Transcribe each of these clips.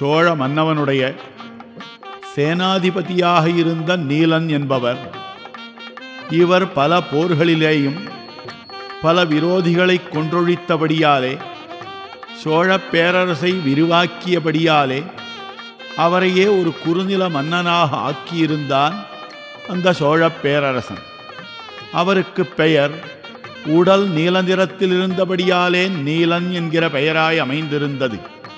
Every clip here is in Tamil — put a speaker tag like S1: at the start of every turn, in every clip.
S1: சோழ மன்னவனுடைய சேனாதிபதியாக இருந்த நீலன் என்பவர் இவர் பல போர்களிலேயும் பல விரோதிகளை கொன்றொழித்தபடியாலே சோழ பேரரசை விரிவாக்கியபடியாலே அவரையே ஒரு குறுநில மன்னனாக ஆக்கியிருந்தான் அந்த சோழ பேரரசன் அவருக்கு பெயர் உடல் நீல நிறத்தில் இருந்தபடியாலே நீலன் என்கிற பெயராய் அமைந்திருந்தது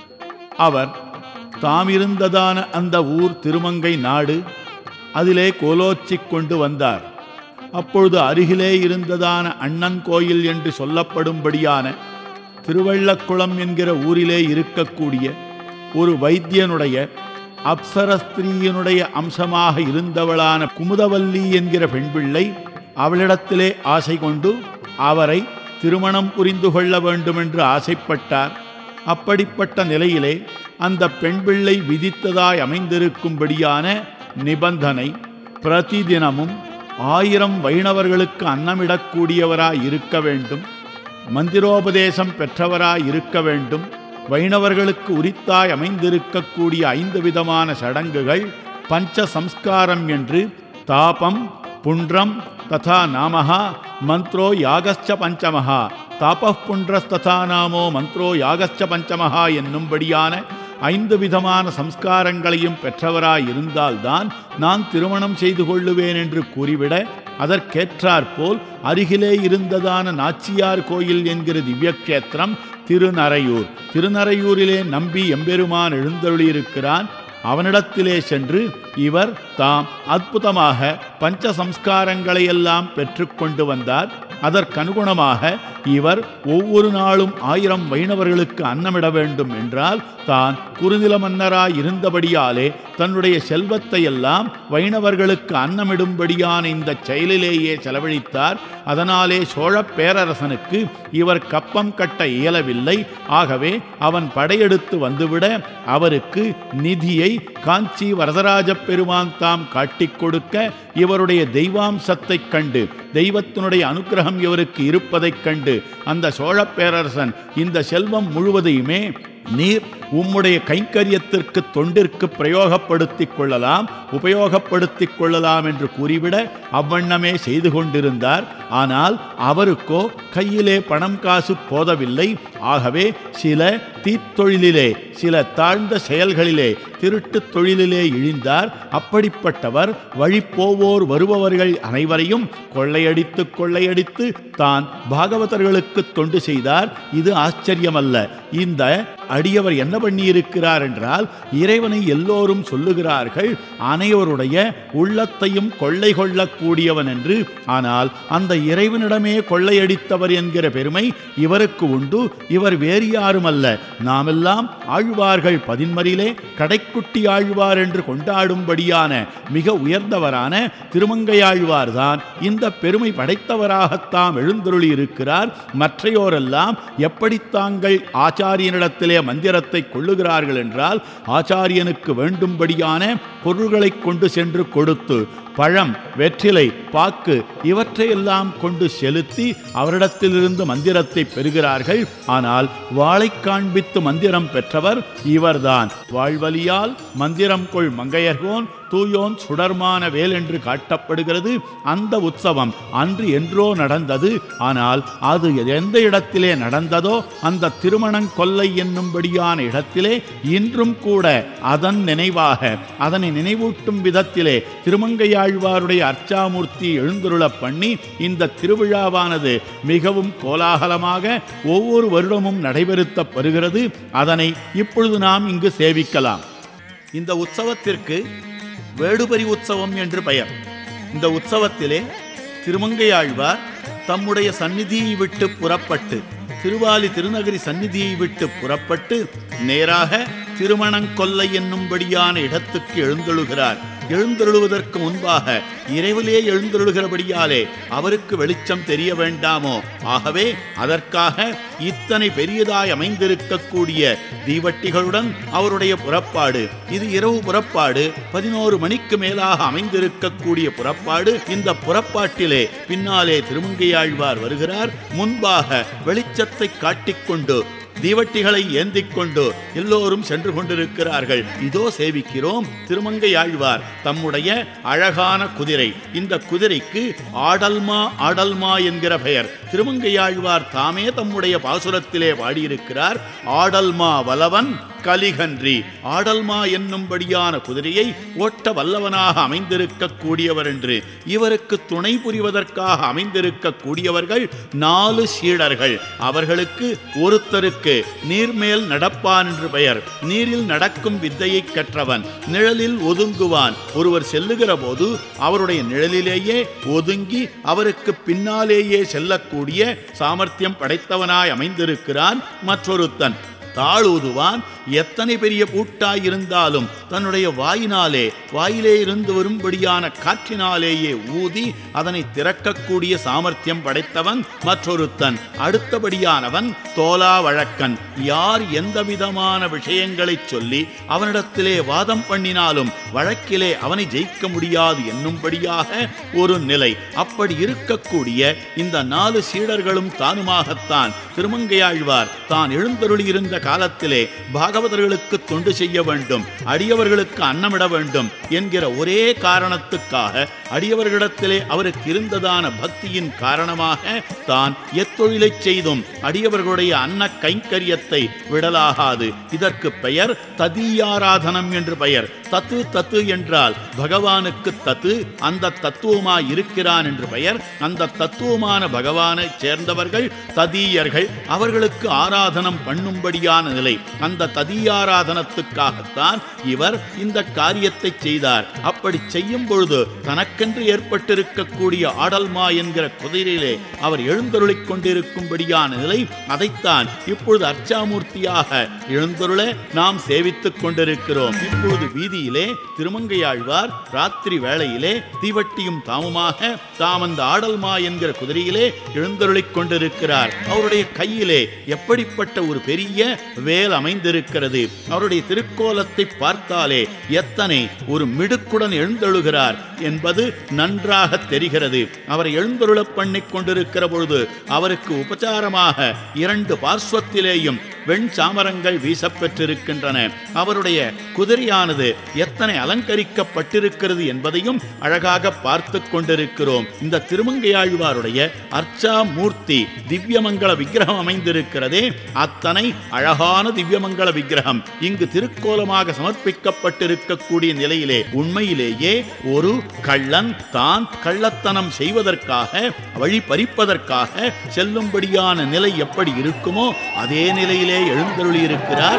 S1: அவர் தாம் இருந்ததான அந்த ஊர் திருமங்கை நாடு அதிலே கோலோச்சிக் கொண்டு வந்தார் அப்பொழுது அருகிலே இருந்ததான அண்ணன் கோயில் என்று சொல்லப்படும்படியான திருவள்ளக்குளம் என்கிற ஊரிலே இருக்கக்கூடிய ஒரு வைத்தியனுடைய அப்சரஸ்திரீயினுடைய அம்சமாக இருந்தவளான குமுதவல்லி என்கிற பெண்பிள்ளை அவளிடத்திலே ஆசை கொண்டு அவரை திருமணம் புரிந்து கொள்ள வேண்டுமென்று ஆசைப்பட்டார் அப்படிப்பட்ட நிலையிலே அந்த பெண் பிள்ளை விதித்ததாய் அமைந்திருக்கும்படியான நிபந்தனை பிரதிதினமும் ஆயிரம் வைணவர்களுக்கு அன்னமிடக்கூடியவராய் இருக்க வேண்டும் மந்திரோபதேசம் பெற்றவராய் இருக்க வேண்டும் வைணவர்களுக்கு உரித்தாய் அமைந்திருக்கக்கூடிய ஐந்து விதமான சடங்குகள் பஞ்ச சம்ஸ்காரம் என்று தாபம் புன்றம் ததா நாமஹா மந்த்ரோ யாகஸ்ச பஞ்சமஹா தாபப் புன்றஸ்ததா நாமோ மந்த்ரோ யாகஸ்ச பஞ்சமஹா என்னும்படியான ஐந்து விதமான சம்ஸ்காரங்களையும் பெற்றவராய் இருந்தால்தான் நான் திருமணம் செய்து கொள்ளுவேன் என்று கூறிவிட அதற்கேற்றாற்போல் அருகிலே இருந்ததான நாச்சியார் கோயில் என்கிற திவ்யக்ஷேத்திரம் திருநரையூர் திருநரையூரிலே நம்பி எம்பெருமான் எழுந்தருளியிருக்கிறான் அவனிடத்திலே சென்று இவர் தாம் அற்புதமாக பஞ்ச சம்ஸ்காரங்களையெல்லாம் பெற்றுக்கொண்டு வந்தார் அதற்கனுகுணமாக இவர் ஒவ்வொரு நாளும் ஆயிரம் வைணவர்களுக்கு அன்னமிட வேண்டும் என்றால் தான் குறுநில மன்னராய் இருந்தபடியாலே தன்னுடைய செல்வத்தை எல்லாம் வைணவர்களுக்கு அன்னமிடும்படியான இந்த செயலிலேயே செலவழித்தார் அதனாலே சோழ பேரரசனுக்கு இவர் கப்பம் கட்ட இயலவில்லை ஆகவே அவன் படையெடுத்து வந்துவிட அவருக்கு நிதியை காஞ்சி வரதராஜ பெருமான் தாம் காட்டிக் கொடுக்க இவருடைய தெய்வாம்சத்தைக் கண்டு தெய்வத்தினுடைய அனுக்கிரகம் இவருக்கு இருப்பதைக் கண்டு அந்த சோழ பேரரசன் இந்த செல்வம் முழுவதையுமே நீர் உம்முடைய கைங்கரியத்திற்கு தொண்டிற்கு பிரயோகப்படுத்திக் கொள்ளலாம் உபயோகப்படுத்திக் கொள்ளலாம் என்று கூறிவிட அவ்வண்ணமே செய்து கொண்டிருந்தார் ஆனால் அவருக்கோ கையிலே பணம் காசு போதவில்லை ஆகவே சில தீத்தொழிலிலே சில தாழ்ந்த செயல்களிலே திருட்டு தொழிலிலே இழிந்தார் அப்படிப்பட்டவர் வழிப்போவோர் வருபவர்கள் அனைவரையும் கொள்ளையடித்து கொள்ளையடித்து தான் பாகவதர்களுக்கு தொண்டு செய்தார் இது ஆச்சரியமல்ல இந்த அடியவர் என்ன பண்ணியிருக்கிறார் என்றால் இறைவனை எல்லோரும் சொல்லுகிறார்கள் அனைவருடைய உள்ளத்தையும் கொள்ளை கொள்ளக்கூடியவன் என்று ஆனால் அந்த இறைவனிடமே கொள்ளையடித்தவர் என்கிற பெருமை இவருக்கு உண்டு இவர் வேறு யாரும் அல்ல நாமெல்லாம் ஆழ்வார்கள் பதின்மரிலே கடைக்குட்டி ஆழ்வார் என்று கொண்டாடும்படியான மிக உயர்ந்தவரான திருமங்கையாழ்வார்தான் இந்த பெருமை படைத்தவராகத்தாம் எழுந்தருளி இருக்கிறார் மற்றையோரெல்லாம் எப்படி தாங்கள் ஆச்சாரியனிடத்திலே மந்திரத்தை கொள்ளுகிறார்கள் என்றால் ஆச்சாரியனுக்கு வேண்டும்படியான பொருள்களை கொண்டு சென்று கொடுத்து பழம் வெற்றிலை பாக்கு இவற்றையெல்லாம் கொண்டு செலுத்தி அவரிடத்திலிருந்து மந்திரத்தை பெறுகிறார்கள் ஆனால் வாளை காண்பித்து மந்திரம் பெற்றவர் இவர்தான் வாழ்வலியால் மந்திரம் கொள் மங்கையர்கோன் தூயோன் சுடர்மான வேல் என்று காட்டப்படுகிறது அந்த உற்சவம் அன்று என்றோ நடந்தது ஆனால் அது எந்த இடத்திலே நடந்ததோ அந்த திருமணம் கொல்லை என்னும்படியான இடத்திலே இன்றும் கூட அதன் நினைவாக அதனை நினைவூட்டும் விதத்திலே திருமங்கையாழ்வாருடைய அர்ச்சாமூர்த்தி எழுந்துருள பண்ணி இந்த திருவிழாவானது மிகவும் கோலாகலமாக ஒவ்வொரு வருடமும் நடைபெறுத்தப்படுகிறது அதனை இப்பொழுது நாம் இங்கு சேவிக்கலாம் இந்த உற்சவத்திற்கு வேடுபரி உற்சவம் என்று பெயர் இந்த உற்சவத்திலே திருமங்கையாழ்வார் தம்முடைய சந்நிதியை விட்டு புறப்பட்டு திருவாலி திருநகரி சந்நிதியை விட்டு புறப்பட்டு நேராக திருமணங்கொல்லை என்னும்படியான இடத்துக்கு எழுந்தெழுகிறார் எழுந்தருளுவதற்கு முன்பாக இரவிலே எழுந்தருளுகிறபடியாலே அவருக்கு வெளிச்சம் தெரிய வேண்டாமோ ஆகவே அதற்காக இத்தனை பெரியதாய் அமைந்திருக்கக்கூடிய தீவட்டிகளுடன் அவருடைய புறப்பாடு இது இரவு புறப்பாடு பதினோரு மணிக்கு மேலாக அமைந்திருக்கக்கூடிய புறப்பாடு இந்த புறப்பாட்டிலே பின்னாலே திருமங்கையாழ்வார் வருகிறார் முன்பாக வெளிச்சத்தை காட்டிக்கொண்டு தீவட்டிகளை ஏந்திக் கொண்டு எல்லோரும் சென்று கொண்டிருக்கிறார்கள் இதோ சேவிக்கிறோம் திருமங்கை ஆழ்வார் தம்முடைய அழகான குதிரை இந்த குதிரைக்கு ஆடல்மா ஆடல்மா என்கிற பெயர் திருமங்கையாழ்வார் தாமே தம்முடைய பாசுரத்திலே பாடியிருக்கிறார் ஆடல்மா வலவன் கலிகன்றி ஆடல்மா என்னும்படியான குதிரையை ஓட்ட வல்லவனாக அமைந்திருக்க கூடியவர் என்று இவருக்கு துணை புரிவதற்காக அமைந்திருக்க கூடியவர்கள் நாலு சீடர்கள் அவர்களுக்கு ஒருத்தருக்கு நீர்மேல் நடப்பான் என்று பெயர் நீரில் நடக்கும் வித்தையை கற்றவன் நிழலில் ஒதுங்குவான் ஒருவர் செல்லுகிற போது அவருடைய நிழலிலேயே ஒதுங்கி அவருக்கு பின்னாலேயே செல்லக்கூடிய சாமர்த்தியம் படைத்தவனாய் அமைந்திருக்கிறான் மற்றொருத்தன் தாழூதுவான் எத்தனை பெரிய பூட்டாய் இருந்தாலும் தன்னுடைய வாயினாலே வாயிலே இருந்து வரும்படியான காற்றினாலேயே ஊதி அதனை திறக்கக்கூடிய சாமர்த்தியம் படைத்தவன் மற்றொருத்தன் அடுத்தபடியானவன் தோலா வழக்கன் யார் எந்த விதமான விஷயங்களைச் சொல்லி அவனிடத்திலே வாதம் பண்ணினாலும் வழக்கிலே அவனை ஜெயிக்க முடியாது என்னும்படியாக ஒரு நிலை அப்படி இருக்கக்கூடிய இந்த நாலு சீடர்களும் தானுமாகத்தான் திருமங்கையாழ்வார் தான் எழுந்தருளியிருந்த காலத்திலே பாகவதர்களுக்கு தொண்டு செய்ய வேண்டும் அடியவர்களுக்கு அன்னமிட வேண்டும் என்கிற ஒரே காரணத்துக்காக அடியவர்களிடத்திலே அவருக்கு இருந்ததான பக்தியின் காரணமாக தான் எத்தொழிலை செய்தும் அடியவர்களுடைய அன்ன கைங்கரியத்தை விடலாகாது இதற்கு பெயர் ததியாராதனம் என்று பெயர் தத்து தத்து என்றால் பகவானுக்கு தத்து அந்த தத்துவமாய் இருக்கிறான் என்று பெயர் அந்த தத்துவமான பகவானை சேர்ந்தவர்கள் ததீயர்கள் அவர்களுக்கு ஆராதனம் பண்ணும்படியான நிலை அந்த ததியாராதனத்துக்காகத்தான் இவர் இந்த காரியத்தை செய்தார் அப்படி செய்யும் பொழுது தனக்கென்று ஏற்பட்டிருக்கக்கூடிய ஆடல்மா என்கிற குதிரையிலே அவர் எழுந்தருளிக் கொண்டிருக்கும்படியான நிலை அதைத்தான் இப்பொழுது அர்ச்சாமூர்த்தியாக எழுந்தருள நாம் சேவித்துக் கொண்டிருக்கிறோம் இப்பொழுது வீதியிலே திருமங்கையாழ்வார் ராத்திரி வேளையிலே தீவட்டியும் தாமுமாக தாம் அந்த ஆடல்மா என்கிற குதிரையிலே எழுந்தருளிக் கொண்டிருக்கிறார் அவருடைய கையிலே எப்படிப்பட்ட ஒரு பெரிய வேல் அமைந்திருக்கிறது அவருடைய திருக்கோலத்தை பார்த்தாலே எத்தனை ஒரு மிடுக்குடன் எழுந்தழுகிறார் என்பது நன்றாக தெரிகிறது அவரை எழுந்தருள பண்ணிக் கொண்டிருக்கிற பொழுது அவருக்கு உபச்சாரமாக இரண்டு பார்ஸ்வத்திலேயும் வெண் சாமரங்கள் வீசப்பெற்றிருக்கின்றன அவருடைய குதிரையானது எத்தனை அலங்கரிக்கப்பட்டிருக்கிறது என்பதையும் அழகாக பார்த்து கொண்டிருக்கிறோம் இந்த திருமங்கையாழ்வாருடைய அர்ச்சா மூர்த்தி திவ்யமங்கள விக்கிரகம் அமைந்திருக்கிறதே அத்தனை அழகான திவ்யமங்கள விக்கிரகம் இங்கு திருக்கோலமாக சமர்ப்பிக்கப்பட்டிருக்கக்கூடிய நிலையிலே உண்மையிலேயே ஒரு கள்ளன் தான் கள்ளத்தனம் செய்வதற்காக வழி பறிப்பதற்காக செல்லும்படியான நிலை எப்படி இருக்குமோ அதே நிலையிலே எழுந்தருளியிருக்கிறார்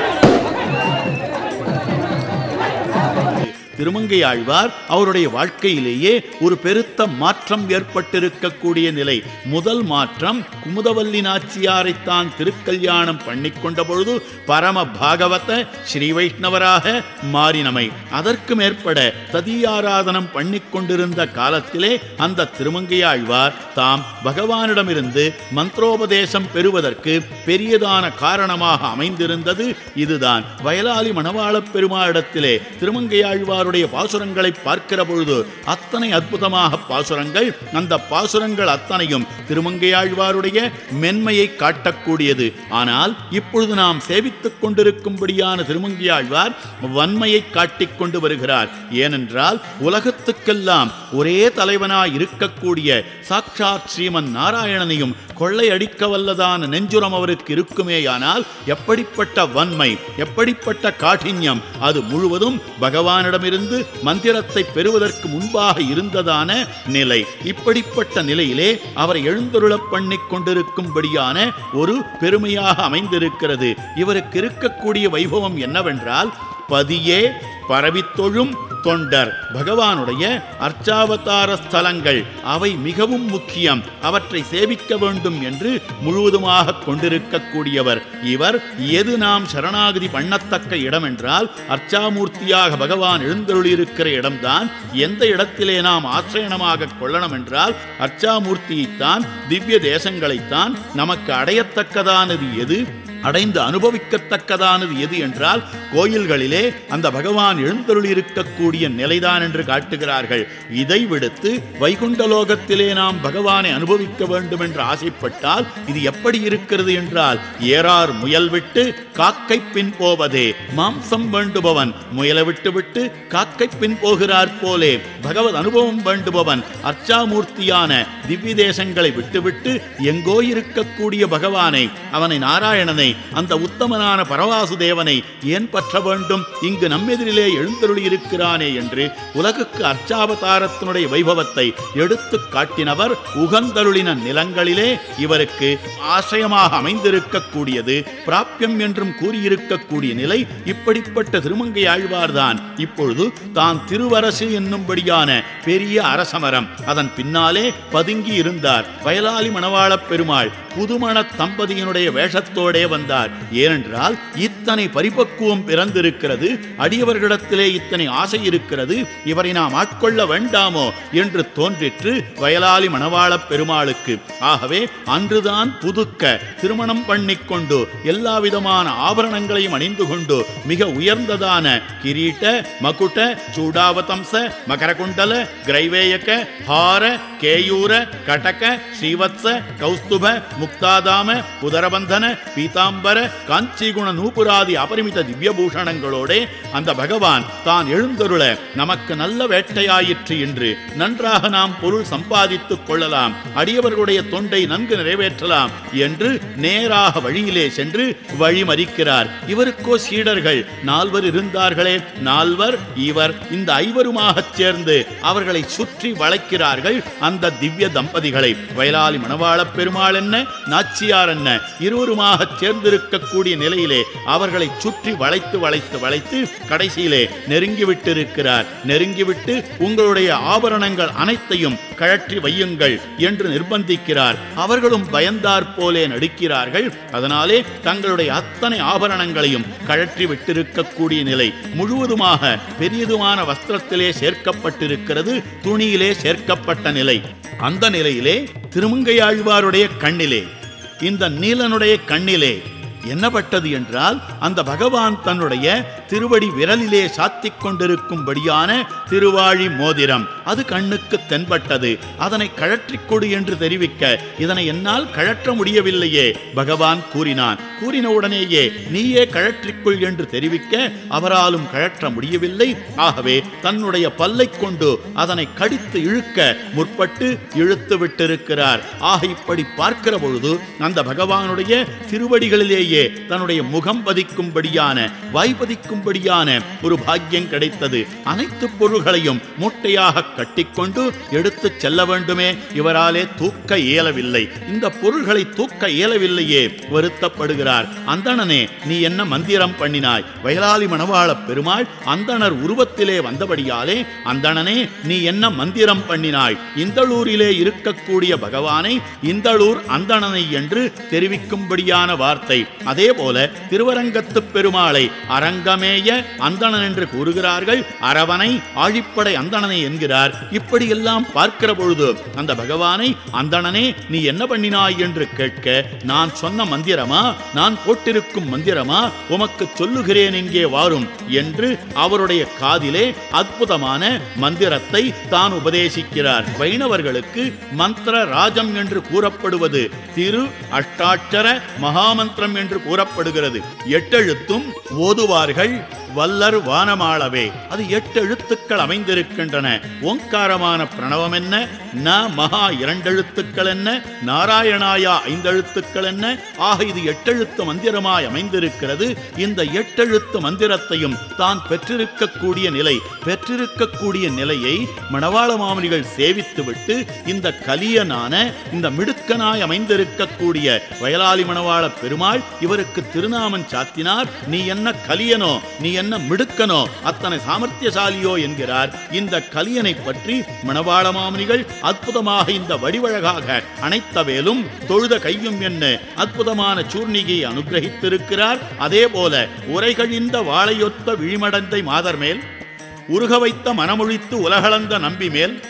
S1: திருமங்கை ஆழ்வார் அவருடைய வாழ்க்கையிலேயே ஒரு பெருத்த மாற்றம் ஏற்பட்டிருக்கக்கூடிய நிலை முதல் மாற்றம் குமுதவல்லி நாச்சியாரைத்தான் திருக்கல்யாணம் பண்ணிக்கொண்ட பொழுது பரம பாகவத ஸ்ரீ வைஷ்ணவராக மாறினமை அதற்கு மேற்பட ததியாராதனம் பண்ணிக்கொண்டிருந்த காலத்திலே அந்த திருமங்கையாழ்வார் தாம் பகவானிடமிருந்து மந்திரோபதேசம் பெறுவதற்கு பெரியதான காரணமாக அமைந்திருந்தது இதுதான் வயலாளி மணவாளப் பெருமாளிடத்திலே திருமங்கையாழ்வார் ஆழ்வாருடைய பாசுரங்களை பார்க்கிற பொழுது அத்தனை அற்புதமாக பாசுரங்கள் அந்த பாசுரங்கள் அத்தனையும் திருமங்கையாழ்வாருடைய மென்மையை காட்டக்கூடியது ஆனால் இப்பொழுது நாம் சேவித்துக் கொண்டிருக்கும்படியான திருமங்கையாழ்வார் வன்மையை காட்டிக் கொண்டு வருகிறார் ஏனென்றால் உலகத்துக்கெல்லாம் ஒரே தலைவனாய் இருக்கக்கூடிய சாட்சாத் ஸ்ரீமன் நாராயணனையும் கொள்ளையடிக்க வல்லதான நெஞ்சுரம் அவருக்கு இருக்குமேயானால் எப்படிப்பட்ட வன்மை எப்படிப்பட்ட காഠின்யம் அது முழுவதும் பகவானிடமிருந்து மந்திரத்தை பெறுவதற்கு முன்பாக இருந்ததான நிலை இப்படிப்பட்ட நிலையிலே அவரை எழுந்தருளப் பண்ணிக் கொண்டிருக்கும்படியான ஒரு பெருமையாக அமைந்திருக்கிறது இவருக்கு இருக்கக்கூடிய வைபவம் என்னவென்றால் பதியே பரவித்தொழும் தொண்டர் பகவானுடைய அர்ச்சாவதார ஸ்தலங்கள் அவை மிகவும் முக்கியம் அவற்றை சேவிக்க வேண்டும் என்று முழுவதுமாக கொண்டிருக்கக்கூடியவர் இவர் எது நாம் சரணாகதி பண்ணத்தக்க இடம் என்றால் அர்ச்சாமூர்த்தியாக பகவான் எழுந்தருளியிருக்கிற இடம்தான் எந்த இடத்திலே நாம் ஆசிரியனமாக கொள்ளணும் என்றால் அர்ச்சாமூர்த்தியைத்தான் திவ்ய தேசங்களைத்தான் நமக்கு அடையத்தக்கதானது எது அடைந்து அனுபவிக்கத்தக்கதானது எது என்றால் கோயில்களிலே அந்த பகவான் எழுந்தருளி இருக்கக்கூடிய நிலைதான் என்று காட்டுகிறார்கள் இதை விடுத்து வைகுண்டலோகத்திலே நாம் பகவானை அனுபவிக்க வேண்டும் என்று ஆசைப்பட்டால் இது எப்படி இருக்கிறது என்றால் ஏறார் முயல் விட்டு காக்கை பின் போவதே மாம்சம் வேண்டுபவன் முயலை விட்டு விட்டு காக்கை பின் போகிறார் போலே பகவத் அனுபவம் வேண்டுபவன் அர்ச்சாமூர்த்தியான திவ்ய தேசங்களை விட்டுவிட்டு எங்கோ இருக்கக்கூடிய பகவானை அவனை நாராயணனை அந்த உத்தமனான பரவாசுதேவனை ஏன் பற்ற வேண்டும் இங்கு நம்மெதிரிலே எழுந்தருளி இருக்கிறானே என்று உலகுக்கு அர்ச்சாவதாரத்தினுடைய வைபவத்தை எடுத்து காட்டினவர் உகந்தருளின நிலங்களிலே இவருக்கு ஆசிரியமாக அமைந்திருக்கக்கூடியது பிராப்பியம் என்றும் கூறியிருக்கக்கூடிய நிலை இப்படிப்பட்ட திருமங்கை ஆழ்வார்தான் இப்பொழுது தான் திருவரசு என்னும்படியான பெரிய அரசமரம் அதன் பின்னாலே பதுங்கி இருந்தார் வயலாளி மணவாளப் பெருமாள் புதுமண தம்பதியினுடைய வேஷத்தோடே வந்தார் ஏனென்றால் இத்தனை பரிபக்குவம் பிறந்திருக்கிறது அடியவர்களிடத்திலே இத்தனை ஆசை இருக்கிறது இவரை நாம் ஆட்கொள்ள வேண்டாமோ என்று தோன்றிற்று வயலாளி மணவாளப் பெருமாளுக்கு ஆகவே அன்றுதான் புதுக்க திருமணம் பண்ணிக்கொண்டு எல்லா விதமான ஆபரணங்களையும் அணிந்து கொண்டு மிக உயர்ந்ததான கிரீட்ட மகுட சூடாவதம்ச மகரகுண்டல கிரைவேயக ஹார கேயூர கடக ஸ்ரீவத்ச கௌஸ்துப முக்தாதாம உதரபந்தன பீதாம்பர காஞ்சிகுண நூபுராதி அபரிமித திவ்யபூஷணங்களோடே அந்த பகவான் தான் எழுந்தருள நமக்கு நல்ல வேட்டையாயிற்று என்று நன்றாக நாம் பொருள் சம்பாதித்துக் கொள்ளலாம் அடியவர்களுடைய தொண்டை நன்கு நிறைவேற்றலாம் என்று நேராக வழியிலே சென்று வழிமறிக்கிறார் இவருக்கோ சீடர்கள் நால்வர் இருந்தார்களே நால்வர் இவர் இந்த ஐவருமாகச் சேர்ந்து அவர்களை சுற்றி வளைக்கிறார்கள் அந்த திவ்ய தம்பதிகளை வயலாளி மணவாளப் பெருமாள் என்ன நாச்சியார் என்ன இருவருமாக சேர்ந்திருக்கக்கூடிய நிலையிலே அவர்களை சுற்றி வளைத்து வளைத்து வளைத்து கடைசியிலே நெருங்கிவிட்டிருக்கிறார் நெருங்கிவிட்டு உங்களுடைய ஆபரணங்கள் அனைத்தையும் கழற்றி வையுங்கள் என்று நிர்பந்திக்கிறார் அவர்களும் பயந்தார் போலே நடிக்கிறார்கள் அதனாலே தங்களுடைய அத்தனை ஆபரணங்களையும் கழற்றி விட்டிருக்கக்கூடிய நிலை முழுவதுமாக பெரியதுமான வஸ்திரத்திலே சேர்க்கப்பட்டிருக்கிறது துணியிலே சேர்க்கப்பட்ட நிலை அந்த நிலையிலே திருமங்கையாழ்வாருடைய கண்ணிலே இந்த நீலனுடைய கண்ணிலே என்னப்பட்டது என்றால் அந்த பகவான் தன்னுடைய திருவடி விரலிலே சாத்திக் கொண்டிருக்கும்படியான திருவாழி மோதிரம் அது கண்ணுக்கு தென்பட்டது அதனை கழற்றிக் கொடு என்று தெரிவிக்க இதனை என்னால் கழற்ற முடியவில்லையே பகவான் கூறினான் கூறின உடனேயே நீயே கழற்றிக்கொள் என்று தெரிவிக்க அவராலும் கழற்ற முடியவில்லை ஆகவே தன்னுடைய பல்லை கொண்டு அதனை கடித்து இழுக்க முற்பட்டு இழுத்து விட்டிருக்கிறார் ஆக இப்படி பார்க்கிற பொழுது அந்த பகவானுடைய திருவடிகளிலேயே தன்னுடைய முகம் பதிக்கும்படியான வாய் பதிக்கும்படியான ஒரு பாக்கியம் கிடைத்தது அனைத்து பொருள்களையும் மூட்டையாக கட்டிக்கொண்டு எடுத்துச் செல்ல வேண்டுமே இவராலே தூக்க இயலவில்லை இந்த பொருள்களை தூக்க இயலவில்லையே வருத்தப்படுகிறார் அந்தணனே நீ என்ன மந்திரம் பண்ணினாய் வயலாளி மணவாளப் பெருமாள் அந்தணர் உருவத்திலே வந்தபடியாலே அந்தணனே நீ என்ன மந்திரம் பண்ணினாய் இந்தளூரிலே இருக்கக்கூடிய பகவானை இந்தளூர் அந்தணனை என்று தெரிவிக்கும்படியான வார்த்தை அதே போல திருவரங்கத்து பெருமாளை அரங்கமேய அந்தணன் என்று கூறுகிறார்கள் அரவனை ஆழிப்படை அந்தணனை என்கிறார் இப்படியெல்லாம் பார்க்கிற பொழுது அந்த பகவானை அந்தணனே நீ என்ன பண்ணினாய் என்று கேட்க நான் சொன்ன மந்திரமா நான் போட்டிருக்கும் மந்திரமா உமக்கு சொல்லுகிறேன் இங்கே வாரும் என்று அவருடைய காதிலே அற்புதமான மந்திரத்தை தான் உபதேசிக்கிறார் வைணவர்களுக்கு மந்திர ராஜம் என்று கூறப்படுவது திரு அஷ்டாட்சர மகாமந்திரம் என்று கூறப்படுகிறது எட்டெழுத்தும் ஓதுவார்கள் வல்லர் வானமாளவே அது எட்டு எழுத்துக்கள் அமைந்திருக்கின்றன ஓங்காரமான பிரணவம் என்ன ந மகா இரண்டெழுத்துக்கள் என்ன நாராயணாயா ஐந்தெழுத்துக்கள் என்ன ஆக இது எட்டெழுத்து மந்திரமாய் அமைந்திருக்கிறது இந்த எட்டெழுத்து மந்திரத்தையும் தான் பெற்றிருக்கக்கூடிய நிலை பெற்றிருக்கக்கூடிய நிலையை மணவாள மாமனிகள் சேவித்துவிட்டு இந்த கலியனான இந்த மிடுக்கனாய் அமைந்திருக்கக்கூடிய வயலாளி மணவாள பெருமாள் இவருக்கு திருநாமன் சாத்தினார் நீ என்ன கலியனோ நீ என்ன மிடுக்கனோ அத்தனை சாமர்த்தியசாலியோ என்கிறார் இந்த கலியனை பற்றி மணவாள மாமுனிகள் அற்புதமாக இந்த வடிவழகாக அனைத்த வேலும் தொழுத கையும் என்ன அற்புதமான சூர்ணிகையை அனுகிரகித்திருக்கிறார் அதே போல உரைகழிந்த வாழையொத்த விழிமடந்தை மாதர் மேல் உருக வைத்த மனமொழித்து உலகளந்த நம்பி மேல்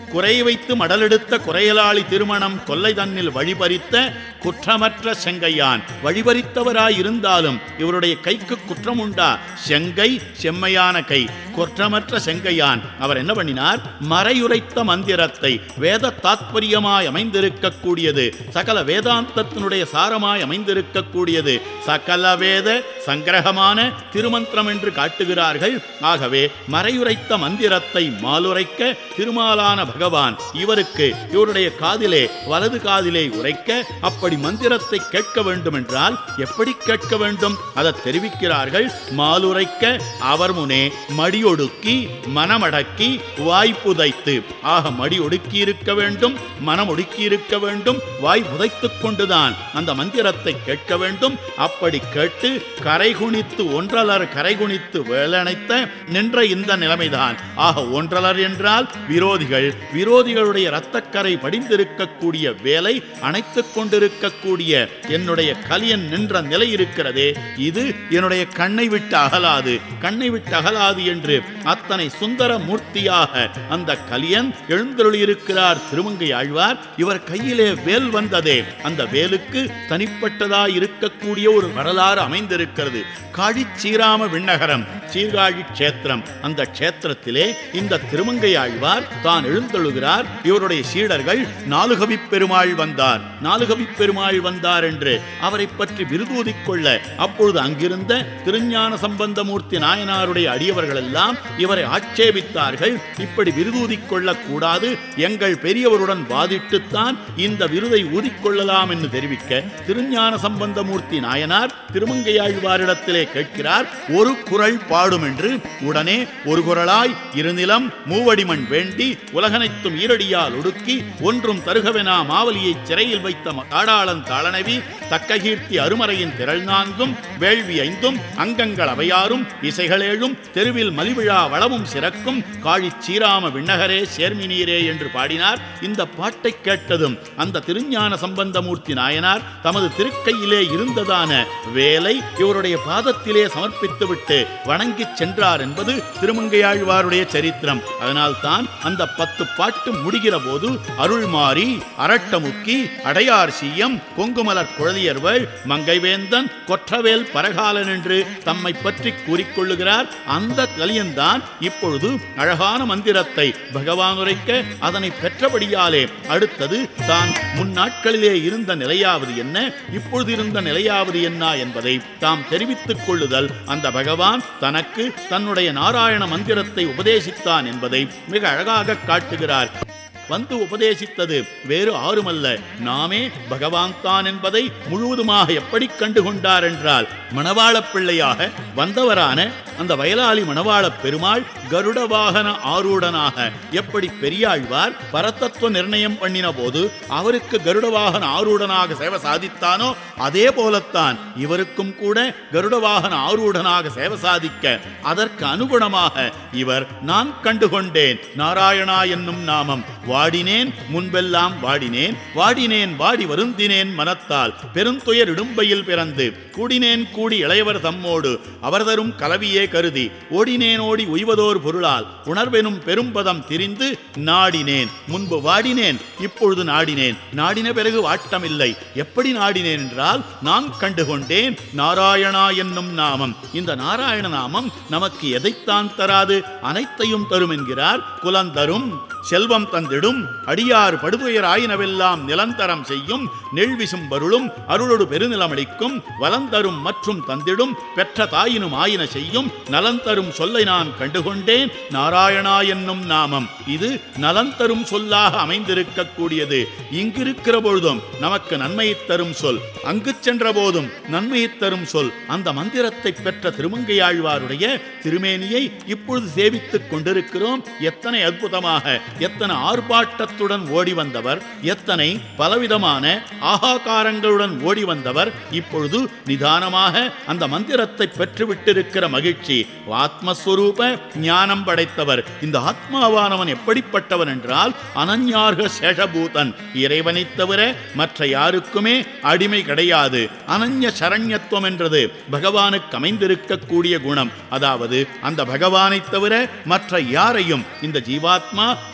S1: குறை வைத்து மடலெடுத்த குறையலாளி திருமணம் கொல்லை தன்னில் வழிபறித்த குற்றமற்ற செங்கையான் வழிபறித்தவராய் இருந்தாலும் இவருடைய கைக்கு குற்றம் உண்டா செங்கை செம்மையான கை குற்றமற்ற செங்கையான் அவர் என்ன பண்ணினார் மறையுரைத்த மந்திரத்தை வேத தாத்பரியமாய் அமைந்திருக்கக்கூடியது சகல வேதாந்தத்தினுடைய சாரமாய் அமைந்திருக்கக்கூடியது சகல வேத சங்கிரகமான திருமந்திரம் என்று காட்டுகிறார்கள் ஆகவே மறையுரைத்த மந்திரத்தை மாலுரைக்க திருமாலான பகவான் இவருக்கு இவருடைய காதிலே வலது காதிலே உரைக்க அப்படி மந்திரத்தை கேட்க வேண்டும் என்றால் எப்படி கேட்க வேண்டும் அதை தெரிவிக்கிறார்கள் மாலுரைக்க அவர் முனே மடியொடுக்கி மனமடக்கி வாய் புதைத்து ஆக மடி ஒடுக்கி இருக்க வேண்டும் மனம் ஒடுக்கி இருக்க வேண்டும் வாய் புதைத்துக் கொண்டுதான் அந்த மந்திரத்தை கேட்க வேண்டும் அப்படி கேட்டு கரைகுனித்து ஒன்றலர் கரைகுனித்து வேலனைத்த நின்ற இந்த நிலைமைதான் ஆக ஒன்றலர் என்றால் விரோதிகள் விரோதிகளுடைய இரத்தக்கரை படிந்திருக்கக்கூடிய வேலை அணைத்துக் கொண்டிருக்கக்கூடிய என்னுடைய கலியன் நின்ற நிலை இருக்கிறதே இது என்னுடைய கண்ணை விட்டு அகலாது கண்ணை விட்டு அகலாது என்று அத்தனை சுந்தர மூர்த்தியாக அந்த கலியன் எழுந்தருளியிருக்கிறார் திருமங்கை ஆழ்வார் இவர் கையிலே வேல் வந்ததே அந்த வேலுக்கு தனிப்பட்டதாய் இருக்கக்கூடிய ஒரு வரலாறு அமைந்திருக்கிறது காழி சீராம விண்ணகரம் சீர்காழி க்ஷேத்திரம் அந்த க்ஷேத்திரத்திலே இந்த திருமங்கை ஆழ்வார் தான் எழுந்தொழுகிறார் இவருடைய சீடர்கள் நாலுகவி பெருமாள் வந்தார் நாலுகவி பெருமாள் வந்தார் என்று அவரை பற்றி விருதூதிக் கொள்ள அப்பொழுது அங்கிருந்த திருஞான சம்பந்தமூர்த்தி நாயனாருடைய அடியவர்கள் எல்லாம் இவரை ஆட்சேபித்தார்கள் இப்படி விருதூதிக் கொள்ளக்கூடாது எங்கள் பெரியவருடன் வாதிட்டுத்தான் இந்த விருதை ஊதிக்கொள்ளலாம் என்று தெரிவிக்க திருஞான சம்பந்தமூர்த்தி நாயனார் திருமங்கையாழ்வாரிடத்திலே கேட்கிறார் ஒரு குரல் பாடும் என்று உடனே ஒரு குரலாய் இருநிலம் மூவடிமண் வேண்டி உலகனைத்தும் ஈரடியால் ஒடுக்கி ஒன்றும் தருகவெனா மாவலியை சிறையில் வைத்த காடாளன் தாளனவி தக்ககீர்த்தி அருமறையின் திரள் நான்கும் வேள்வி ஐந்தும் அங்கங்கள் அவையாரும் இசைகளேழும் தெருவில் மலிவிழா வளமும் சிறக்கும் காழிச் சீராம விண்ணகரே சேர்மினீரே என்று பாடினார் இந்த பாட்டை கேட்டதும் அந்த திருஞான சம்பந்தமூர்த்தி நாயனார் தமது திருக்கையிலே இருந்ததான வேலை இவருடைய பாதத்திலே சமர்ப்பித்துவிட்டு வணங்கிச் சென்றார் என்பது திருமங்கையாழ்வாருடைய சரித்திரம் அதனால்தான் அந்த பத்து பாட்டு முடிகிற போது அருள்மாரி அரட்டமுக்கி அடையார் சீயம் கொங்குமலர் குழலியர்வள் மங்கைவேந்தன் கொற்றவேல் பரகாலன் என்று தம்மை பற்றி கூறிக்கொள்ளுகிறார் அந்த கலியன்தான் இப்பொழுது அழகான மந்திரத்தை பகவான் உரைக்க அதனை பெற்றபடியாலே அடுத்தது தான் முன்னாட்களிலே இருந்த நிலையாவது என்ன இப்பொழுது இருந்த நிலையாவது என்ன என்பதை தாம் தெரிவித்துக் கொள்ளுதல் அந்த பகவான் தனக்கு தன்னுடைய நாராயண மந்திரத்தை உபதேசித்தான் என்பதை மிக அழகாக காட்டுகிறார் வந்து உபதேசித்தது வேறு ஆறுமல்ல நாமே பகவான் தான் என்பதை முழுவதுமாக எப்படி கண்டு கொண்டார் என்றால் மணவாளப் பிள்ளையாக வந்தவரான அந்த வயலாளி மணவாளப் பெருமாள் கருட வாகன ஆரூடனாக எப்படி பெரியாழ்வார் பரதத்துவ நிர்ணயம் பண்ணின போது அவருக்கு கருட வாகன ஆரூடனாக சேவை சாதித்தானோ அதே போலத்தான் இவருக்கும் கூட கருட வாகன ஆரூடனாக சேவை சாதிக்க அதற்கு அனுகுணமாக இவர் நான் கண்டுகொண்டேன் நாராயணா என்னும் நாமம் வாடினேன் முன்பெல்லாம் வாடினேன் வாடினேன் வாடி வருந்தினேன் மனத்தால் பெருந்துயர் இடும்பையில் பிறந்து கூடினேன் கூடி இளையவர் தம்மோடு அவர் தரும் கலவியே கருதி ஓடினேன் ஓடி உய்வதோர் பொருளால் உணர்வெனும் பெரும்பதம் திரிந்து நாடினேன் முன்பு வாடினேன் இப்பொழுது நாடினேன் நாடின பிறகு வாட்டமில்லை எப்படி நாடினேன் என்றால் நான் கண்டுகொண்டேன் நாராயணா என்னும் நாமம் இந்த நாராயண நாமம் நமக்கு எதைத்தான் தராது அனைத்தையும் தரும் என்கிறார் குலந்தரும் செல்வம் தந்திடும் அடியார் படுதுயர் ஆயினவெல்லாம் நிலந்தரம் செய்யும் நெழ்விசும் பருளும் அருளொடு பெருநிலமளிக்கும் வலந்தரும் மற்றும் தந்திடும் பெற்ற தாயினும் ஆயின செய்யும் நலந்தரும் சொல்லை நான் கண்டுகொண்டேன் நாராயணா என்னும் நாமம் இது நலந்தரும் சொல்லாக அமைந்திருக்கக்கூடியது இங்கிருக்கிற பொழுதும் நமக்கு நன்மையை தரும் சொல் அங்கு சென்ற போதும் நன்மையை தரும் சொல் அந்த மந்திரத்தை பெற்ற திருமங்கையாழ்வாருடைய திருமேனியை இப்பொழுது சேவித்துக் கொண்டிருக்கிறோம் எத்தனை அற்புதமாக எத்தனை ஆர்ப்பாட்டத்துடன் ஓடி வந்தவர் எத்தனை பலவிதமான ஆகாகாரங்களுடன் ஓடி வந்தவர் இப்பொழுது நிதானமாக அந்த மந்திரத்தை பெற்றுவிட்டிருக்கிற மகிழ்ச்சி ஆத்மஸ்வரூப ஞானம் படைத்தவர் இந்த ஆத்மாவானவன் எப்படிப்பட்டவன் என்றால் அனன்யார்க சேஷபூதன் இறைவனைத் தவிர மற்ற யாருக்குமே அடிமை கிடையாது அனன்ய சரண்யத்துவம் என்றது பகவானுக்கு அமைந்திருக்கக்கூடிய குணம் அதாவது அந்த பகவானைத் தவிர மற்ற யாரையும் இந்த ஜீவாத்மா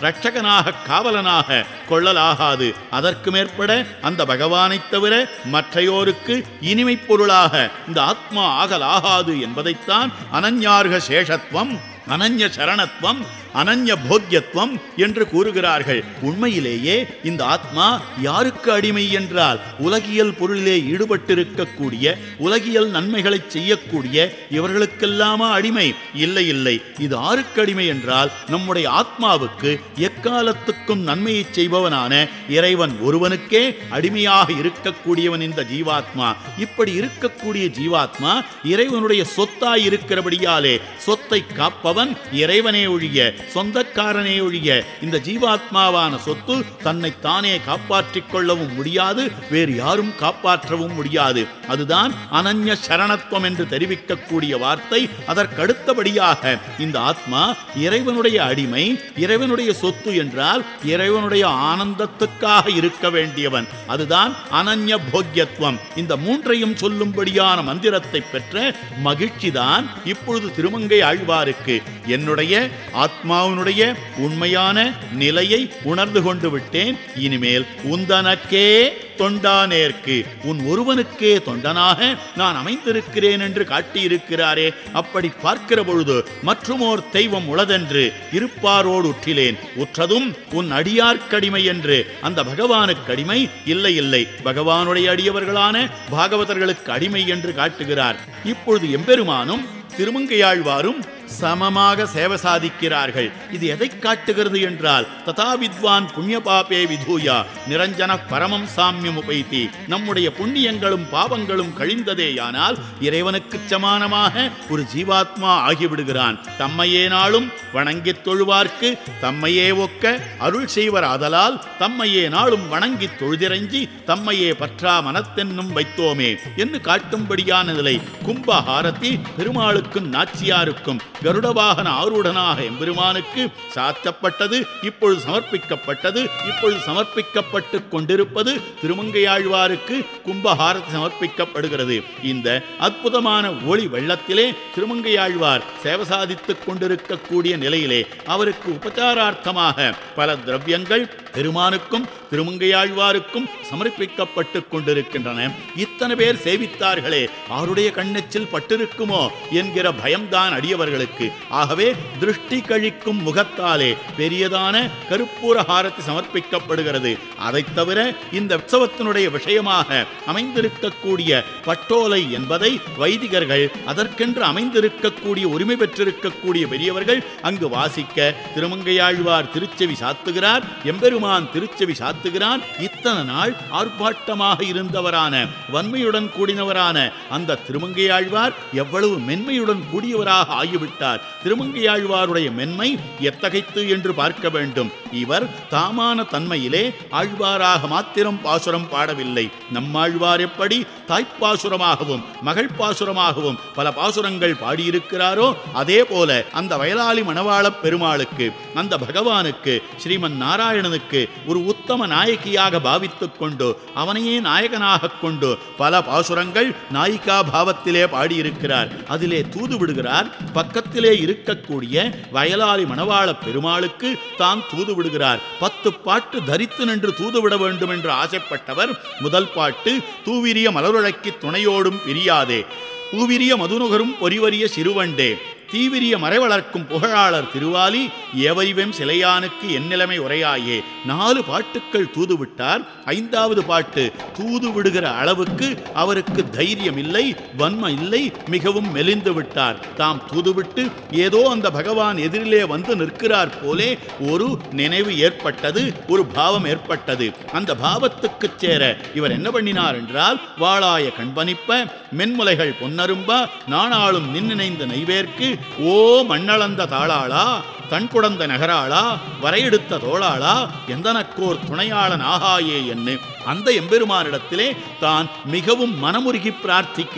S1: ரட்சகனாக காவலனாக கொள்ளலாகாது அதற்கு மேற்பட அந்த பகவானைத் தவிர மற்றையோருக்கு இனிமைப் பொருளாக இந்த ஆத்மா ஆகலாகாது என்பதைத்தான் அனன்யார்க சேஷத்துவம் அனன்ய சரணத்துவம் அனன்ய போக்கியத்துவம் என்று கூறுகிறார்கள் உண்மையிலேயே இந்த ஆத்மா யாருக்கு அடிமை என்றால் உலகியல் பொருளிலே ஈடுபட்டிருக்கக்கூடிய உலகியல் நன்மைகளை செய்யக்கூடிய இவர்களுக்கெல்லாமா அடிமை இல்லை இல்லை இது ஆருக்கு அடிமை என்றால் நம்முடைய ஆத்மாவுக்கு எக்காலத்துக்கும் நன்மையை செய்பவனான இறைவன் ஒருவனுக்கே அடிமையாக இருக்கக்கூடியவன் இந்த ஜீவாத்மா இப்படி இருக்கக்கூடிய ஜீவாத்மா இறைவனுடைய சொத்தாய் இருக்கிறபடியாலே சொத்தை காப்பவன் இறைவனே ஒழிய சொந்தக்காரனே ஒழிய இந்த ஜீவாத்மாவான சொத்து தன்னை தானே காப்பாற்றிக் கொள்ளவும் முடியாது வேறு யாரும் காப்பாற்றவும் முடியாது அதுதான் அனன்ய சரணத்துவம் என்று தெரிவிக்கக்கூடிய வார்த்தை அதற்கடுத்தபடியாக இந்த ஆத்மா இறைவனுடைய அடிமை இறைவனுடைய சொத்து என்றால் இறைவனுடைய ஆனந்தத்துக்காக இருக்க வேண்டியவன் அதுதான் அனன்ய போக்கியத்துவம் இந்த மூன்றையும் சொல்லும்படியான மந்திரத்தை பெற்ற மகிழ்ச்சிதான் இப்பொழுது திருமங்கை ஆழ்வாருக்கு என்னுடைய ஆத்மாவினுடைய உண்மையான நிலையை உணர்ந்து கொண்டு விட்டேன் இனிமேல் உந்தனக்கே தொண்டானேற்கு உன் ஒருவனுக்கே தொண்டனாக நான் அமைந்திருக்கிறேன் என்று காட்டியிருக்கிறாரே அப்படி பார்க்கிற பொழுது மற்றுமோர் தெய்வம் உளதென்று இருப்பாரோடு உற்றிலேன் உற்றதும் உன் அடியார்க்கடிமை என்று அந்த பகவானுக்கு அடிமை இல்லை இல்லை பகவானுடைய அடியவர்களான பாகவதர்களுக்கு அடிமை என்று காட்டுகிறார் இப்பொழுது எம்பெருமானும் திருமங்கையாழ்வாரும் சமமாக சேவை சாதிக்கிறார்கள் இது எதை காட்டுகிறது என்றால் ததா வித்வான் புண்ணிய பாபே விதூயா நிரஞ்சன பரமம் சாமியம் உபைத்தி நம்முடைய புண்ணியங்களும் பாவங்களும் கழிந்ததேயானால் இறைவனுக்கு சமானமாக ஒரு ஜீவாத்மா ஆகிவிடுகிறான் தம்மையே நாளும் வணங்கித் தொழுவார்க்கு தம்மையே ஒக்க அருள் செய்வர் ஆதலால் தம்மையே நாளும் வணங்கித் தொழுதிரஞ்சி தம்மையே பற்றா மனத்தென்னும் வைத்தோமே என்று காட்டும்படியான நிலை கும்பஹாரதி பெருமாளுக்கும் நாச்சியாருக்கும் கருடவாகன ஆரூடனாக எம்பெருமானுக்கு சாத்தப்பட்டது இப்பொழுது சமர்ப்பிக்கப்பட்டது இப்பொழுது சமர்ப்பிக்கப்பட்டு கொண்டிருப்பது திருமங்கையாழ்வாருக்கு கும்பஹாரதி சமர்ப்பிக்கப்படுகிறது இந்த அற்புதமான ஒளி வெள்ளத்திலே திருமங்கையாழ்வார் சேவை சாதித்துக் கொண்டிருக்கக்கூடிய நிலையிலே அவருக்கு உபச்சாரார்த்தமாக பல திரவியங்கள் பெருமானுக்கும் திருமங்கையாழ்வாருக்கும் சமர்ப்பிக்கப்பட்டு கொண்டிருக்கின்றன இத்தனை பேர் சேவித்தார்களே ஆருடைய கண்ணெச்சில் பட்டிருக்குமோ என்கிற பயம்தான் அடியவர்களுக்கு ஆகவே திருஷ்டி கழிக்கும் முகத்தாலே பெரியதான கருப்பூர ஹாரத்தி சமர்ப்பிக்கப்படுகிறது அதைத் தவிர இந்த உற்சவத்தினுடைய விஷயமாக அமைந்திருக்கக்கூடிய பட்டோலை என்பதை வைதிகர்கள் அதற்கென்று அமைந்திருக்கக்கூடிய உரிமை பெற்றிருக்கக்கூடிய பெரியவர்கள் அங்கு வாசிக்க திருமங்கையாழ்வார் திருச்செவி சாத்துகிறார் எம்பெருமான் திருச்செவி சாத்துகிறார் இத்தனை நாள் ஆர்ப்பாட்டமாக இருந்தவரான வன்மையுடன் கூடினவரான அந்த திருமங்கையாழ்வார் எவ்வளவு மென்மையுடன் கூடியவராக ஆகிவிட்டார் திருமங்கையாழ்வாருடைய மென்மை எத்தகைத்து என்று பார்க்க வேண்டும் இவர் தாமான தன்மையிலே ஆழ்வாராக மாத்திரம் பாசுரம் பாடவில்லை நம்மாழ்வார் எப்படி தாய்ப்பாசுரமாகவும் மகள் பாசுரமாகவும் பல பாசுரங்கள் பாடியிருக்கிறாரோ அதே போல அந்த வயலாளி மணவாளப் பெருமாளுக்கு அந்த பகவானுக்கு ஸ்ரீமன் நாராயணனுக்கு ஒரு உத்தம நாயகியாக பாவித்துக் கொண்டு அவனையே நாயகனாக கொண்டு பல பாசுரங்கள் நாயிகா பாவத்திலே பாடியிருக்கிறார் அதிலே தூது விடுகிறார் பக்கத்திலே இருக்கக்கூடிய வயலாளி மணவாள பெருமாளுக்கு தான் தூது விடுகிறார் பத்து பாட்டு தரித்து நின்று தூது விட வேண்டும் என்று ஆசைப்பட்டவர் முதல் பாட்டு தூவிரிய மலருழக்கி துணையோடும் பிரியாதே பூவிரிய மதுநுகரும் பொறிவரிய சிறுவண்டே தீவிரிய மறைவளர்க்கும் புகழாளர் திருவாலி எவரிவெம் சிலையானுக்கு என் நிலைமை உரையாயே நாலு பாட்டுக்கள் தூது விட்டார் ஐந்தாவது பாட்டு தூது விடுகிற அளவுக்கு அவருக்கு தைரியம் இல்லை வன்மை இல்லை மிகவும் மெலிந்து விட்டார் தாம் தூதுவிட்டு ஏதோ அந்த பகவான் எதிரிலே வந்து நிற்கிறார் போலே ஒரு நினைவு ஏற்பட்டது ஒரு பாவம் ஏற்பட்டது அந்த பாவத்துக்கு சேர இவர் என்ன பண்ணினார் என்றால் வாளாய கண்பனிப்ப மென்முலைகள் பொன்னரும்பா நாணாளும் நின்னிணைந்த நைவேர்க்கு ஓ மண்ணளந்த தாளாளா தன் குடந்த நகராளா வரையெடுத்த தோளாளா எந்தனக்கோர் துணையாளன் ஆகாயே என்று அந்த எம்பெருமானிடத்திலே தான் மிகவும் மனமுருகி பிரார்த்திக்கிறார்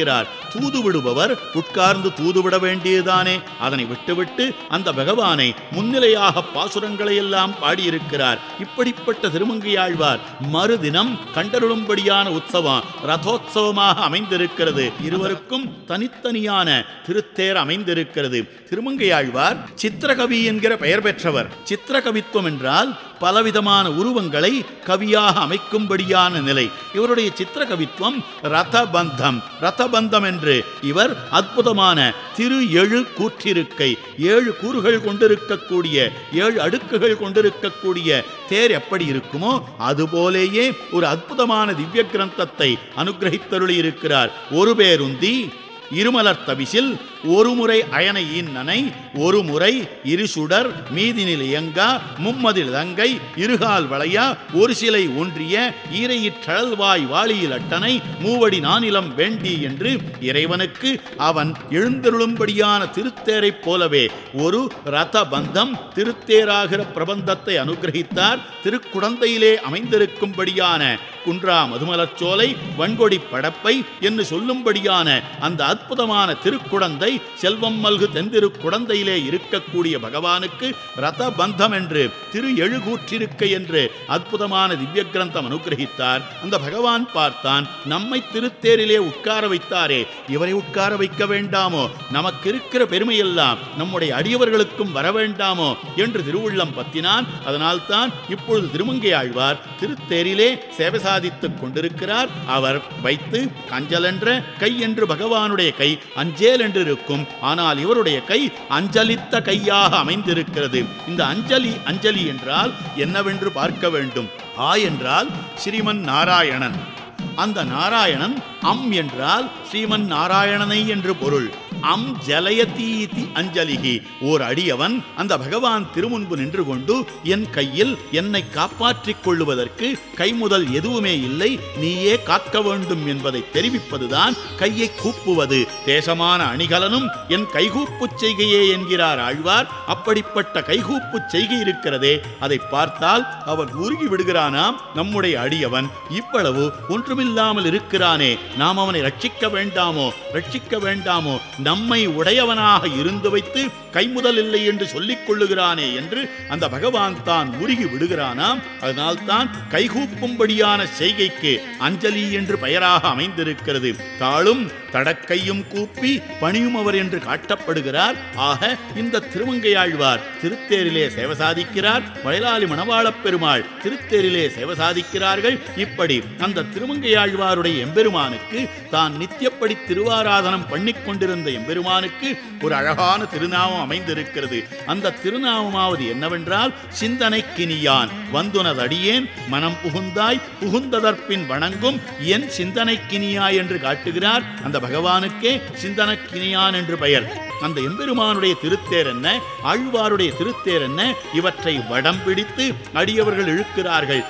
S1: தூது விடுபவர் உட்கார்ந்து தூது விட வேண்டியதுதானே அதனை விட்டுவிட்டு அந்த பகவானை முன்னிலையாக பாசுரங்களை எல்லாம் பாடியிருக்கிறார் இப்படிப்பட்ட திருமங்கையாழ்வார் மறுதினம் கண்டருளும்படியான உற்சவம் ரதோத்சவமாக அமைந்திருக்கிறது இருவருக்கும் தனித்தனியான திருத்தேர் அமைந்திருக்கிறது திருமங்கையாழ்வார் சித்திரகவி என்கிற பெயர் பெற்றவர் சித்திரகவித்துவம் என்றால் பலவிதமான உருவங்களை கவியாக அமைக்கும்படியான நிலை இவருடைய சித்திரகவித்துவம் ரதபந்தம் ரதபந்தம் என்று இவர் அற்புதமான திரு எழு கூற்றிருக்கை ஏழு கூறுகள் கொண்டிருக்கக்கூடிய ஏழு அடுக்குகள் கொண்டிருக்கக்கூடிய தேர் எப்படி இருக்குமோ அதுபோலேயே ஒரு அற்புதமான திவ்ய கிரந்தத்தை அனுகிரகித்தருளி இருக்கிறார் ஒரு பேருந்தி இருமலர் தவிசில் ஒரு முறை அயனை ஈன்னனை ஒரு முறை இருசுடர் மீதினில் இயங்கா மும்மதில் தங்கை இருகால் வளையா ஒரு சிலை ஒன்றிய ஈரையிற்றழல்வாய் வாளியில் அட்டனை மூவடி நானிலம் வேண்டி என்று இறைவனுக்கு அவன் எழுந்தருளும்படியான திருத்தேரைப் போலவே ஒரு ரத பந்தம் திருத்தேராகிற பிரபந்தத்தை அனுகிரகித்தார் திருக்குடந்தையிலே அமைந்திருக்கும்படியான குன்றா மதுமலச்சோலை வன்கொடி படப்பை என்று சொல்லும்படியான அந்த அற்புதமான திருக்குடந்தை செல்வம் மல்கு தென்திரு குடந்தையிலே இருக்கக்கூடிய பகவானுக்கு ரத பந்தம் என்று திரு எழுகூற்றிருக்கை என்று அற்புதமான திவ்ய கிரந்தம் அனுகிரகித்தார் அந்த பகவான் பார்த்தான் நம்மை திருத்தேரிலே உட்கார வைத்தாரே இவரை உட்கார வைக்க வேண்டாமோ நமக்கு இருக்கிற பெருமையெல்லாம் நம்முடைய அடியவர்களுக்கும் வர வேண்டாமோ என்று திருவுள்ளம் பத்தினான் அதனால்தான் இப்பொழுது திருமங்கை ஆழ்வார் திருத்தேரிலே சேவை சாதித்துக் கொண்டிருக்கிறார் அவர் வைத்து கஞ்சல் என்ற கை என்று பகவானுடைய கை அஞ்சேல் என்று இருக்கும் ஆனால் இவருடைய கை அஞ்சலித்த கையாக அமைந்திருக்கிறது இந்த அஞ்சலி அஞ்சலி என்றால் என்னவென்று பார்க்க வேண்டும் ஆ என்றால் ஸ்ரீமன் நாராயணன் அந்த நாராயணன் அம் என்றால் ஸ்ரீமன் நாராயணனை என்று பொருள் அம் ஜலயதீதி அஞ்சலிகி ஓர் அடியவன் அந்த பகவான் திருமுன்பு நின்று கொண்டு என் கையில் என்னை காப்பாற்றிக் கொள்ளுவதற்கு கை முதல் எதுவுமே இல்லை நீயே காக்க வேண்டும் என்பதை தெரிவிப்பதுதான் கையை கூப்புவது தேசமான அணிகலனும் என் கைகூப்புச் செய்கையே என்கிறார் ஆழ்வார் அப்படிப்பட்ட கைகூப்புச் செய்கை இருக்கிறதே அதை பார்த்தால் அவன் உருகி விடுகிறானாம் நம்முடைய அடியவன் இவ்வளவு ஒன்றுமில்லாமல் இருக்கிறானே நாம் அவனை ரட்சிக்க வேண்டாமோ ரட்சிக்க வேண்டாமோ நம்மை உடையவனாக இருந்து வைத்து கைமுதல் இல்லை என்று சொல்லிக் கொள்ளுகிறானே என்று அந்த பகவான் தான் உருகி விடுகிறானாம் அதனால்தான் கைகூப்பும்படியான செய்கைக்கு அஞ்சலி என்று பெயராக அமைந்திருக்கிறது தாளும் தடக்கையும் கூப்பி பணியும் அவர் என்று காட்டப்படுகிறார் ஆக இந்த திருமங்கையாழ்வார் திருத்தேரிலே சேவை சாதிக்கிறார் வயலாளி மணவாளப் பெருமாள் திருத்தேரிலே சேவை சாதிக்கிறார்கள் இப்படி அந்த திருமங்கையாழ்வாருடைய எம்பெருமானுக்கு தான் நித்தியப்படி திருவாராதனம் பண்ணிக் கொண்டிருந்த எம்பெருமானுக்கு ஒரு அழகான திருநாமம் அமைந்திருக்கிறது அந்த திருநாமமாவது என்னவென்றால் சிந்தனைக்கினியான் வந்துனதடியேன் மனம் புகுந்தாய் புகுந்ததற்பின் வணங்கும் என் சிந்தனைக்கினியாய் என்று காட்டுகிறார் அந்த பகவானுக்கே சிந்தனக்கினியான் என்று பெயர் அந்த எம்பெருமானுடைய திருத்தேர் என்ன ஆழ்வாருடைய திருத்தேர் என்ன இவற்றை வடம் பிடித்து அடியவர்கள் இழுக்கிறார்கள்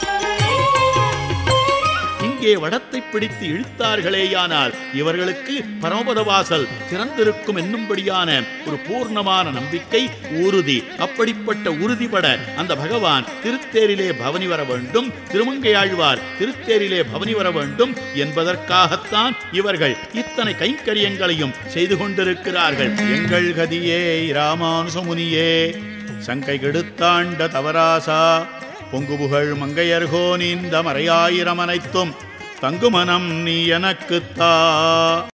S1: இங்கே வடத்தை பிடித்து இழுத்தார்களேயானால் இவர்களுக்கு பரமபத வாசல் திறந்திருக்கும் என்னும்படியான ஒரு பூர்ணமான நம்பிக்கை உறுதி அப்படிப்பட்ட உறுதிபட அந்த பகவான் திருத்தேரிலே பவனி வர வேண்டும் திருமங்கையாழ்வார் திருத்தேரிலே பவனி வர வேண்டும் என்பதற்காகத்தான் இவர்கள் இத்தனை கைங்கரியங்களையும் செய்து கொண்டிருக்கிறார்கள் எங்கள் கதியே ராமானுசமுனியே சங்கை கெடுத்தாண்ட தவராசா பொங்குபுகழ் மங்கையர்கோ நீந்த மறையாயிரம் அனைத்தும் தங்குமனம் நீ எனக்குத்தா